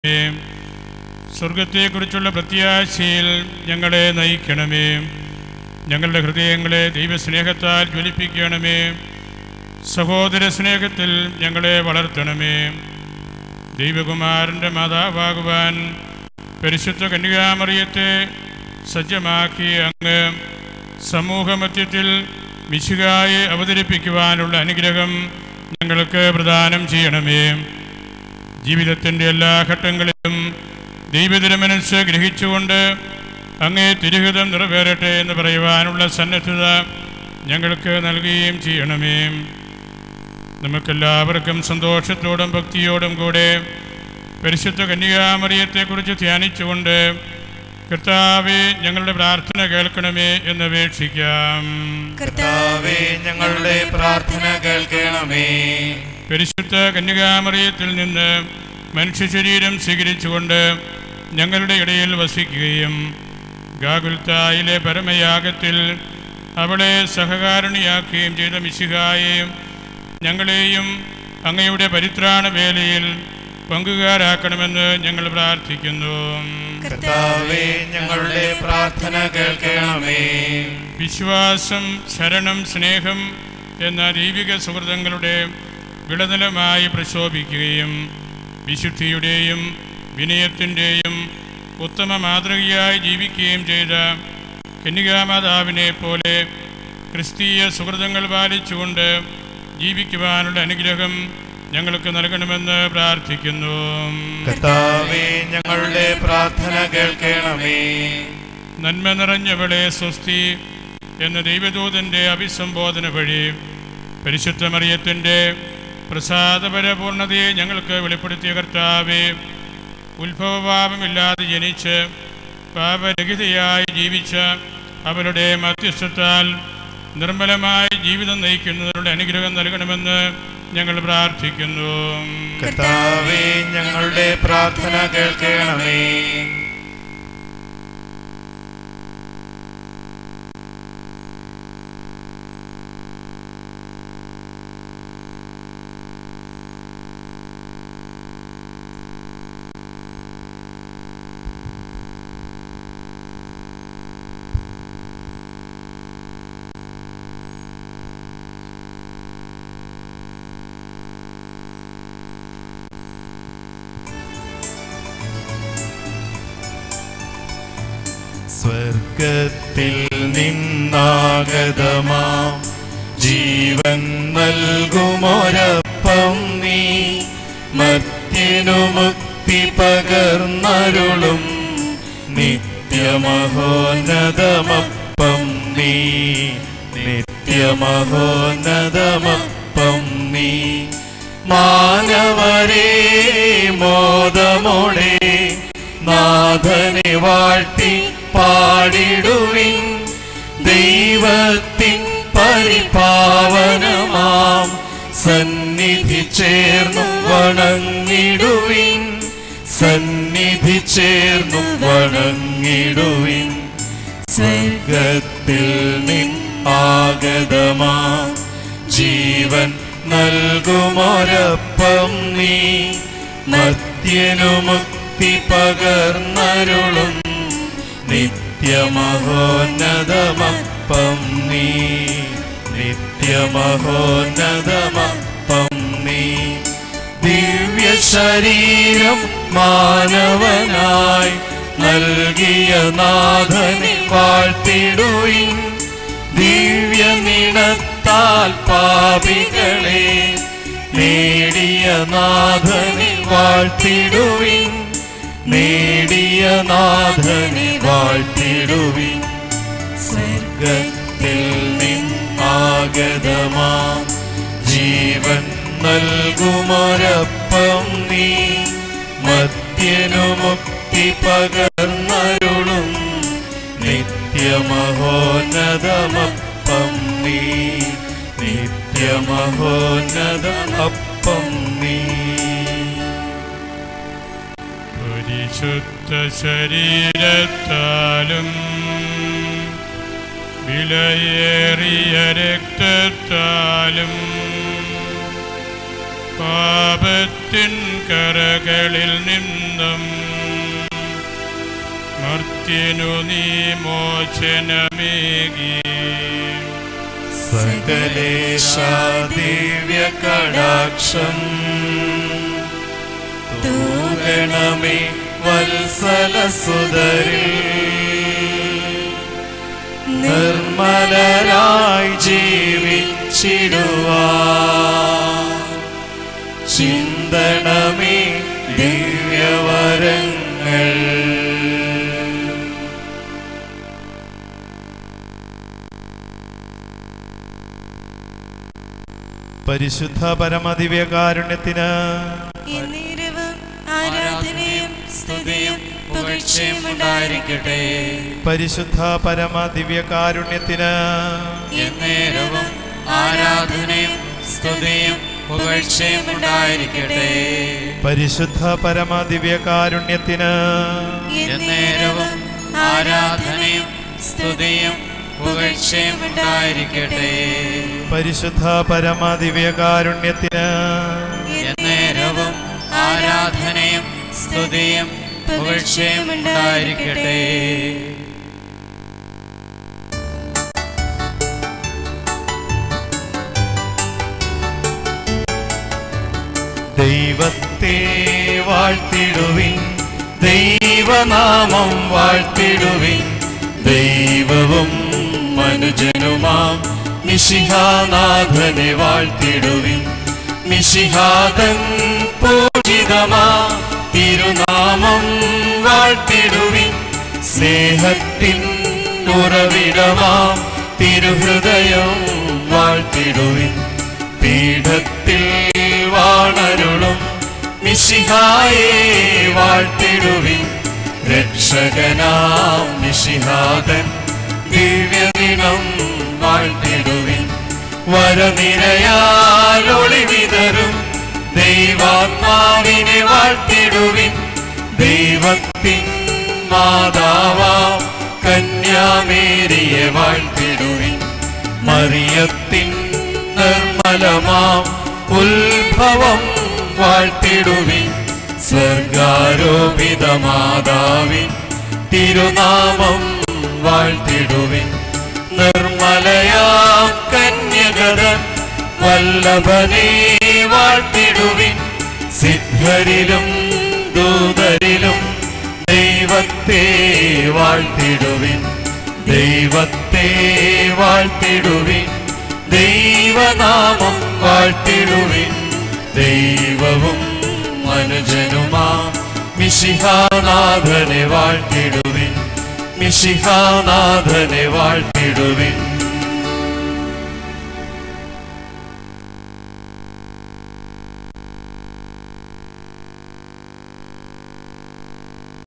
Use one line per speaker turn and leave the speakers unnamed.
സ്വർഗത്തെക്കുറിച്ചുള്ള പ്രത്യാശയിൽ ഞങ്ങളെ നയിക്കണമേ ഞങ്ങളുടെ ഹൃദയങ്ങളെ ദൈവസ്നേഹത്താൽ ജ്വലിപ്പിക്കണമേ സഹോദര സ്നേഹത്തിൽ ഞങ്ങളെ വളർത്തണമേ ദൈവകുമാരൻ്റെ മാതാവാകുവാൻ പരിശുദ്ധ കന്യകാമറിയത്തെ സജ്ജമാക്കി അങ്ങ് സമൂഹമധ്യത്തിൽ മിശികായെ അവതരിപ്പിക്കുവാനുള്ള അനുഗ്രഹം ഞങ്ങൾക്ക് പ്രദാനം ചെയ്യണമേ ജീവിതത്തിൻ്റെ എല്ലാ ഘട്ടങ്ങളിലും ദൈവതിരമനസ് ഗ്രഹിച്ചുകൊണ്ട് അങ്ങേ തിരുഹിതം നിറവേറട്ടെ എന്ന് പറയുവാനുള്ള സന്നദ്ധത ഞങ്ങൾക്ക് നൽകുകയും ചെയ്യണമേ നമുക്കെല്ലാവർക്കും സന്തോഷത്തോടും ഭക്തിയോടും കൂടെ പരിശുദ്ധ കന്യകാമറിയത്തെക്കുറിച്ച് ധ്യാനിച്ചുകൊണ്ട് കർത്താവെ ഞങ്ങളുടെ പ്രാർത്ഥന കേൾക്കണമേ എന്ന് അപേക്ഷിക്കാം
കർത്താവേ ഞങ്ങളുടെ പ്രാർത്ഥന കേൾക്കണമേ
പരിശുദ്ധ കന്യകാമറിയത്തിൽ നിന്ന് മനുഷ്യ ശരീരം സ്വീകരിച്ചുകൊണ്ട് ഞങ്ങളുടെ ഇടയിൽ വസിക്കുകയും ഗാഗുൽത്തായിലെ പരമയാഗത്തിൽ അവളെ സഹകാരണിയാക്കുകയും ചെയ്ത മിശിഹായെയും ഞങ്ങളെയും അങ്ങയുടെ പരിത്രാണ വേലയിൽ പങ്കുകാരാക്കണമെന്ന് ഞങ്ങൾ പ്രാർത്ഥിക്കുന്നു
കർത്താവേ ഞങ്ങളുടെ പ്രാർത്ഥന കേൾക്കണമേ
വിശ്വാസം ശരണം സ്നേഹം എന്ന ദൈവിക സുഹൃതങ്ങളുടെ വിളനിലമായി പ്രശോഭിക്കുകയും വിശുദ്ധിയുടെയും വിനയത്തിൻ്റെയും ഉത്തമ മാതൃകയായി ജീവിക്കുകയും ചെയ്ത കന്യകാമാതാവിനെ പോലെ ക്രിസ്തീയ സുഹൃതങ്ങൾ പാലിച്ചുകൊണ്ട് ജീവിക്കുവാനുള്ള അനുഗ്രഹം ഞങ്ങൾക്ക് നൽകണമെന്ന് പ്രാർത്ഥിക്കുന്നു
കർത്താവേ ഞങ്ങളുടെ പ്രാർത്ഥന കേൾക്കണമേ
നന്മ നിറഞ്ഞവളെ സ്വസ്തി എന്ന ദൈവദൂതൻ്റെ അഭിസംബോധന വഴി പരിശുദ്ധ മറിയത്തിൻ്റെ പ്രസാദപരപൂർണതയെ ഞങ്ങൾക്ക് വെളിപ്പെടുത്തിയ കർത്താവെ ഉത്ഭവപാപമില്ലാതെ ജനിച്ച് പാപരഹിതയായി ജീവിച്ച അവരുടെ മധ്യസ്ഥത്താൽ നിർമ്മലമായ ജീവിതം നയിക്കുന്നതിനുള്ള അനുഗ്രഹം നൽകണമെന്ന് ഞങ്ങൾ പ്രാർത്ഥിക്കുന്നു
കർത്താവേ ഞങ്ങളുടെ പ്രാർത്ഥന കേൾക്കണമേ സ്വർഗത്തിൽ നിന്നാഗതമാം ജീവൻ നൽകുമൊരപ്പം നീ മർത്യനു മുക്തി പകർന്നരുളും നിത്യമഹോന്നതമപ്പം നീ നിത്യമഹോന്നതമപ്പം നീ മാനവരേ മോദമോടെ നാഥനെ വാഴ്ത്തി പാടിടുവിൻ ദൈവത്തിൻ പരിപാവനമാം സന്നിധി ചേർന്നു വണങ്ങിടുവിൻ സന്നിധി ചേർന്നു വണങ്ങിടുവിൻ സ്വർഗത്തിൽ നിന്നാഗതമാ ജീവൻ നൽകുമൊരപ്പം നീ മത്യനു മുക്തി പകർന്നരുളും നിത്യമഹോന്നതമപ്പം നീ നിത്യമഹോന്നതമപ്പം നീ ദിവ്യ ശരീരം മാനവനായി നൽകിയ നാഥനെ വാഴ്ത്തിടുവിൻ ദിവ്യ നിണത്താൽ പാപികളെ നേടിയ നാഥനെ വാഴ്ത്തിടുവിൻ നേടിയ നാഥനെ വാഴ്ത്തിടുവിൻ സ്വർഗത്തിൽ നിന്നാഗതമാ ജീവൻ നൽകുമൊരപ്പം നീ മത്യനു മുക്തി പകർന്നരുളും നിത്യമഹോന്നതമപ്പം നീ നിത്യമഹോന്നതമപ്പം നീ
പരിശുദ്ധ ശരീരത്താലും വിലയേറിയ രക്തത്താലും പാപത്തിൻ കരകളിൽ നിന്നും മർത്യനു നീ മോചനമേകി
സകലേശ ദിവ്യ കടാക്ഷം തൂകണമേ വത്സല സുതരിൽ നിർമ്മലരായി ജീവിച്ചിടുവാ ചിന്തണമേ ദിവ്യവരങ്ങൾ
പരിശുദ്ധ പരമദിവ്യകാരുണ്യത്തിന്
എന്നേരവും ആരാധനയും സ്തുതിയും പുകഴ്ചയും ഉണ്ടായിരിക്കട്ടെ
പരിശുദ്ധ പരമദിവ്യകാരുണ്യത്തിന്
എന്നേരവും ആരാധനയും സ്തുതിയും പുകഴ്ചയും ഉണ്ടായിരിക്കട്ടെ
പരിശുദ്ധ പരമദിവ്യകാരുണ്യത്തിന്
എന്നേരവും ആരാധനയും സ്തുതിയും പുകഴ്ചയും ഉണ്ടായിരിക്കട്ടെ
പരിശുദ്ധ പരമദിവ്യകാരുണ്യത്തിന്
എന്നേരവും ആരാധനയും സ്തുതിയും പുകഴ്ചയും ഉണ്ടായിരിക്കട്ടെ
ദൈവത്തെ വാഴ്ത്തിടുവിൻ ദൈവനാമം വാഴ്ത്തിടുവിൻ ദൈവവും മനുജനുമാം നിശിഹാനാഥനെ വാഴ്ത്തിടുവിൻ നിശിഹാദൻ പൂജിതമാ തിരുനാമം വാഴ്ത്തിടുവിൻ സ്നേഹത്തിൻ ഉറവിടമാം തിരുഹൃദയം വാഴ്ത്തിടുവിൻ പീഠത്തിൽ വാണരുളും മിശിഹായെ വാഴ്ത്തിടുവിൻ രക്ഷകനാം മിശിഹാദൻ ദിവ്യദിനം വാഴ്ത്തിടുവിൻ വരനിരയാലൊളി വിതറും ദൈവാത്മാവിനെ വാഴ്ത്തിടുവിൻ ദൈവത്തിൻ മാതാവാം കന്യാമേരിയെ വാഴ്ത്തിടുവിൻ മറിയത്തിൻ നിർമ്മലമാം ഉത്ഭവം വാഴ്ത്തിടുവിൻ സ്വർഗാരോപിത മാതാവിൻ തിരുനാമം വാഴ്ത്തിടുവിൻ നിർമ്മലയാം കന്യകത വല്ലഭനെ വാഴ്ത്തിടുവിൻ സിദ്ധരിലും ദൂതരിലും ദൈവത്തെ വാഴ്ത്തിടുവിൻ ദൈവത്തെ വാഴ്ത്തിടുവിൻ ദൈവനാമം വാഴ്ത്തിടുവിൻ ദൈവവും മനുജനുമാ മിശിഹാനാഥനെ വാഴ്ത്തിടുവിൻ മിശിഹാനാഥനെ വാഴ്ത്തിടുവിൻ